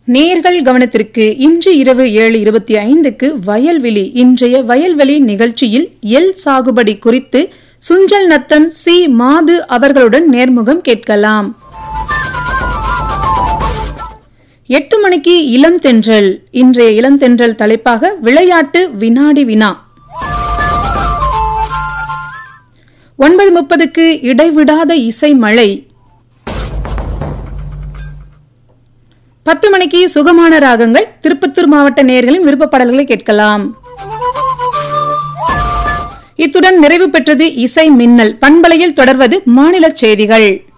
நேர்கள் கவனத்திற்கு இன்று இரவு ஏழு இருபத்தி ஐந்துக்கு வயல்வெளி இன்றைய வயல்வெளி நிகழ்ச்சியில் எல் சாகுபடி குறித்து சுஞ்சல் நத்தம் சி மாது அவர்களுடன் நேர்முகம் கேட்கலாம் எட்டு மணிக்கு இளம் தென்றல் இன்றைய இளம் தென்றல் தலைப்பாக விளையாட்டு வினாடி வினா ஒன்பது முப்பதுக்கு இடைவிடாத இசை மழை பத்து மணிக்கு சுகமான ராகங்கள் திருப்பத்தூர் மாவட்ட நேயர்களின் விருப்ப பாடல்களை கேட்கலாம் இத்துடன் நிறைவு பெற்றது இசை மின்னல் பண்பலையில் தொடர்வது மாநில செய்திகள்